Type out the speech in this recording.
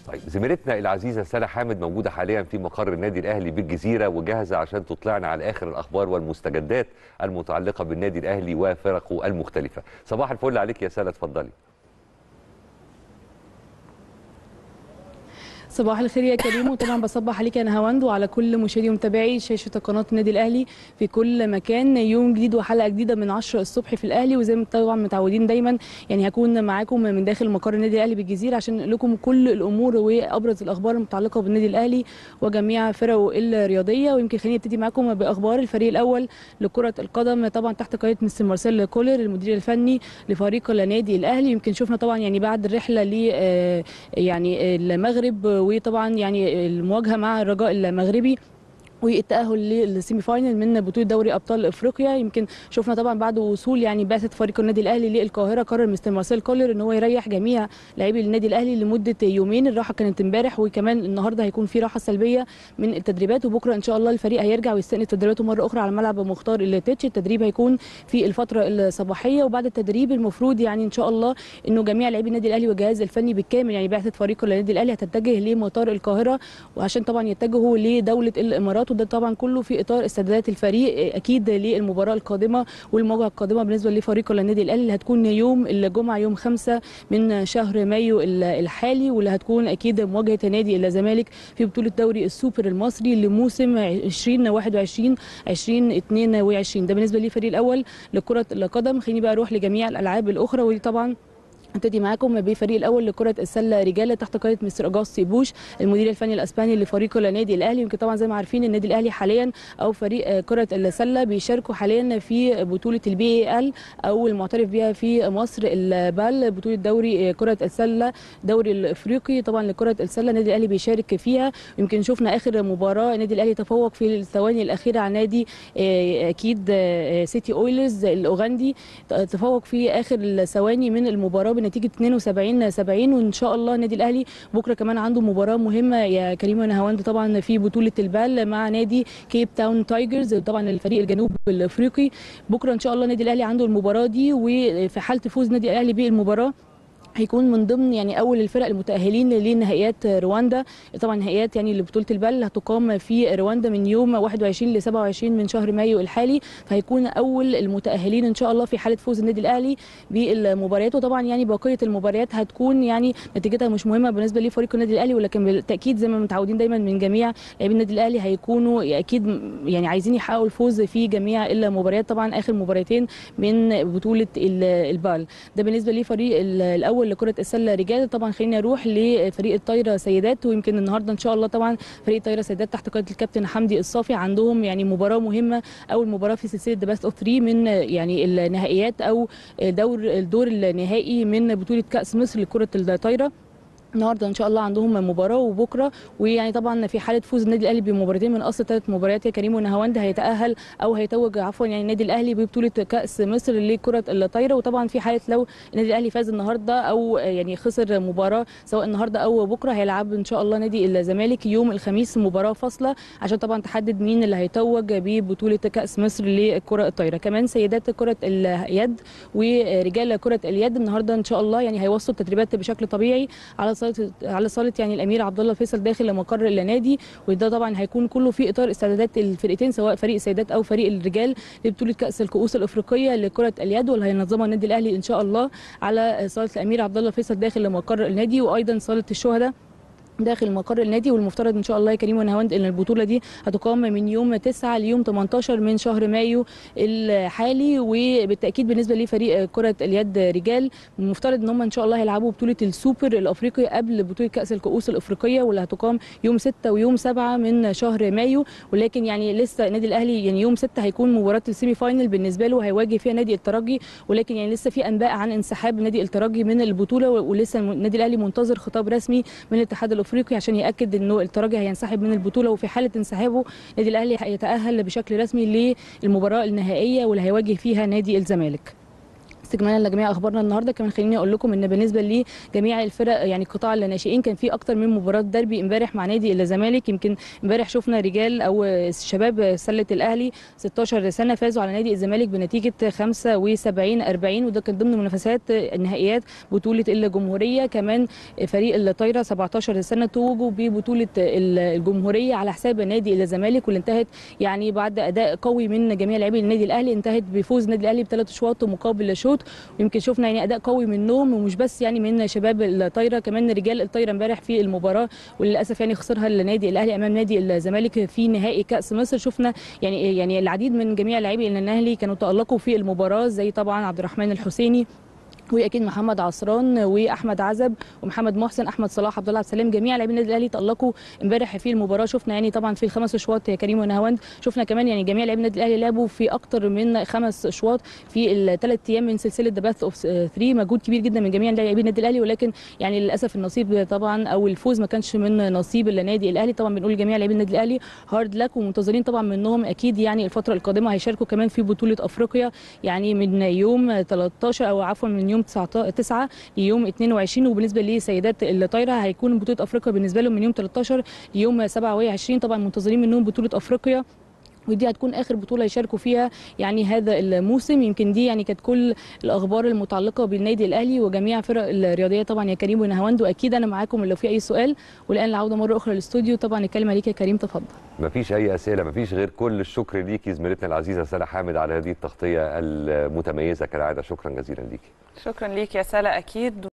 طيب زميلتنا العزيزه ساره حامد موجوده حاليا في مقر النادي الاهلي بالجزيره وجاهزه عشان تطلعنا على اخر الاخبار والمستجدات المتعلقه بالنادي الاهلي وفرقه المختلفه صباح الفل عليك يا ساره اتفضلي صباح الخير يا كريم وطبعا بصبح عليك يا نهاوند وعلى كل مشاهدي ومتابعي شاشه قناه النادي الاهلي في كل مكان يوم جديد وحلقه جديده من 10 الصبح في الاهلي وزي ما طبعا متعودين دايما يعني هكون معاكم من داخل مقر النادي الاهلي بالجزيره عشان نقول لكم كل الامور وابرز الاخبار المتعلقه بالنادي الاهلي وجميع فرقه الرياضيه ويمكن خليني ابتدي معاكم باخبار الفريق الاول لكره القدم طبعا تحت قياده مستر مارسيل كولر المدير الفني لفريق النادي الاهلي يمكن شفنا طبعا يعني بعد الرحله ل يعني المغرب وطبعا يعني المواجهه مع الرجاء المغربي والتاهل للسيمي فاينل من بطوله دوري ابطال افريقيا يمكن شفنا طبعا بعد وصول يعني بعثه فريق النادي الاهلي للقاهره قرر مستر مارسيل كولر ان هو يريح جميع لاعبي النادي الاهلي لمده يومين الراحه كانت امبارح وكمان النهارده هيكون في راحه سلبيه من التدريبات وبكره ان شاء الله الفريق هيرجع ويستأنف تدريباته مره اخرى على ملعب مختار التتش التدريب هيكون في الفتره الصباحيه وبعد التدريب المفروض يعني ان شاء الله انه جميع لاعبي النادي الاهلي والجهاز الفني بالكامل يعني بعثه فريق النادي الاهلي هتتجه لمطار القاهره وعشان طبعا يتجهوا لدوله الامارات وده طبعا كله في اطار استعدادات الفريق اكيد للمباراه القادمه والمواجهه القادمه بالنسبه لفريق النادي الاهلي اللي هتكون يوم الجمعه يوم 5 من شهر مايو الحالي واللي هتكون اكيد مواجهه نادي الزمالك في بطوله دوري السوبر المصري لموسم 2021 2022 ده بالنسبه للفريق الاول لكره القدم خليني بقى اروح لجميع الالعاب الاخرى ودي طبعا ابتدي معاكم بالفريق الاول لكره السله رجاله تحت قياده مستر اجاستي بوش المدير الفني الاسباني لفريق النادي الاهلي يمكن طبعا زي ما عارفين النادي الاهلي حاليا او فريق كره السله بيشاركوا حاليا في بطوله البي اي ال او المعترف بها في مصر البال بطوله دوري كره السله دوري الافريقي طبعا لكره السله النادي الاهلي بيشارك فيها يمكن شفنا اخر مباراه النادي الاهلي تفوق في الثواني الاخيره على نادي اكيد سيتي اويلرز الاوغندي تفوق في اخر الثواني من المباراه بنتيجه 72 70 وان شاء الله النادي الاهلي بكره كمان عنده مباراه مهمه يا كريم ونهاوند طبعا في بطوله البال مع نادي كيب تاون تايجرز طبعا الفريق الجنوب الافريقي بكره ان شاء الله النادي الاهلي عنده المباراه دي وفي حاله فوز النادي الاهلي بالمباراه هيكون من ضمن يعني اول الفرق المتاهلين لنهائيات رواندا طبعا نهائيات يعني لبطوله البال هتقام في رواندا من يوم 21 ل 27 من شهر مايو الحالي فهيكون اول المتاهلين ان شاء الله في حاله فوز النادي الاهلي بالمباريات وطبعا يعني بقيه المباريات هتكون يعني نتيجتها مش مهمه بالنسبه لفريق النادي الاهلي ولكن بالتاكيد زي ما متعودين دايما من جميع لاعبي النادي الاهلي هيكونوا اكيد يعني عايزين يحققوا الفوز في جميع المباريات طبعا اخر مباراتين من بطوله البال ده بالنسبه لفريق الاول لكره السله رجال طبعا خلينا نروح لفريق الطايره سيدات ويمكن النهارده ان شاء الله طبعا فريق الطايره سيدات تحت قياده الكابتن حمدي الصافي عندهم يعني مباراه مهمه اول مباراه في سلسله ذا باست اوف 3 من يعني النهائيات او دور الدور النهائي من بطوله كاس مصر لكره الطايره النهارده ان شاء الله عندهم مباراه وبكره ويعني طبعا في حاله فوز النادي الاهلي بمباراتين من اصل ثلاث مباريات يا كريم ونهاوند هيتاهل او هيتوج عفوا يعني النادي الاهلي ببطوله كاس مصر لكره الطايره وطبعا في حاله لو النادي الاهلي فاز النهارده او يعني خسر مباراه سواء النهارده او بكره هيلعب ان شاء الله نادي الزمالك يوم الخميس مباراه فاصله عشان طبعا تحدد مين اللي هيتوج ببطوله كاس مصر لكره الطايره كمان سيدات كره اليد ورجال كره اليد النهارده ان شاء الله يعني هيوصلوا التدريبات بشكل طبيعي على صاله على صاله يعني الامير عبد الله فيصل داخل مقر النادي وده طبعا هيكون كله في اطار استعدادات الفرقتين سواء فريق السيدات او فريق الرجال لبطوله كاس الكؤوس الافريقيه لكره اليد واللي هينظمها النادي الاهلي ان شاء الله على صاله الامير عبد الله فيصل داخل مقر النادي وايضا صاله الشهداء داخل مقر النادي والمفترض ان شاء الله يا كريم ونهاوند ان البطوله دي هتقام من يوم 9 ليوم 18 من شهر مايو الحالي وبالتاكيد بالنسبه لفريق كره اليد رجال المفترض ان هم ان شاء الله هيلعبوا بطوله السوبر الافريقي قبل بطوله كاس الكؤوس الافريقيه واللي هتقام يوم 6 ويوم 7 من شهر مايو ولكن يعني لسه النادي الاهلي يعني يوم 6 هيكون مباراه السيمي فاينل بالنسبه له هيواجه فيها نادي الترجي ولكن يعني لسه في انباء عن انسحاب نادي الترجي من البطوله ولسه النادي الاهلي منتظر خطاب رسمي من الاتحاد الافريقي عشان ياكد انه الترجي هينسحب من البطوله وفي حاله انسحابه النادي الاهلي هيتاهل بشكل رسمي للمباراه النهائيه واللي هيواجه فيها نادي الزمالك استكمالا لجميع اخبارنا النهارده كمان خليني اقول لكم ان بالنسبه لجميع الفرق يعني قطاع الناشئين كان في اكتر من مباراه دربي امبارح مع نادي الزمالك يمكن امبارح شفنا رجال او شباب سله الاهلي 16 سنه فازوا على نادي الزمالك بنتيجه 75 40 وده كان ضمن منافسات نهائيات بطوله الجمهوريه كمان فريق الطايره 17 سنه توجوا ببطوله الجمهوريه على حساب نادي الزمالك واللي انتهت يعني بعد اداء قوي من جميع لاعبي النادي الاهلي انتهت بفوز النادي الاهلي بثلاث اشواط مقابل شوط ويمكن شفنا يعني اداء قوي منهم ومش بس يعني من شباب الطايره كمان رجال الطايره امبارح في المباراه وللاسف يعني خسرها النادي الاهلي امام نادي الزمالك في نهائي كاس مصر شفنا يعني يعني العديد من جميع لاعبي الاهلي كانوا تالقوا في المباراه زي طبعا عبد الرحمن الحسيني واكيد محمد عصران واحمد عزب ومحمد محسن احمد صلاح عبد الله عبد السلام جميع لاعبين النادي الاهلي تالقوا امبارح في المباراه شفنا يعني طبعا في الخمس اشواط يا كريم ونهاوند شفنا كمان يعني جميع لاعبين النادي الاهلي لعبوا في اكتر من خمس اشواط في الثلاث ايام من سلسله ذا باث اوف 3 مجهود كبير جدا من جميع لاعبين النادي الاهلي ولكن يعني للاسف النصيب طبعا او الفوز ما كانش من نصيب النادي الاهلي طبعا بنقول لجميع لاعبين النادي الاهلي هارد لك ومنتظرين طبعا منهم اكيد يعني الفتره القادمه هيشاركوا كمان في بطوله افريقيا يعني من يوم 13 او عفوا من يوم 19 ليوم 22 وبالنسبه لسيدات الطايره هيكون بطوله افريقيا بالنسبه لهم من يوم 13 ليوم 27 طبعا منتظرين منهم بطوله افريقيا ودي هتكون اخر بطوله يشاركوا فيها يعني هذا الموسم يمكن دي يعني كانت كل الاخبار المتعلقه بالنادي الاهلي وجميع فرق الرياضيه طبعا يا كريم ونهاوند واكيد انا معاكم لو في اي سؤال والان العوده مره اخرى للاستوديو طبعا الكلمه ليك يا كريم تفضل مفيش اي اسئله مفيش غير كل الشكر ليكي زميلتنا العزيزه سلا حامد على هذه التغطيه المتميزه كالعاده شكرا جزيلا ليكي شكرا ليك يا سلا اكيد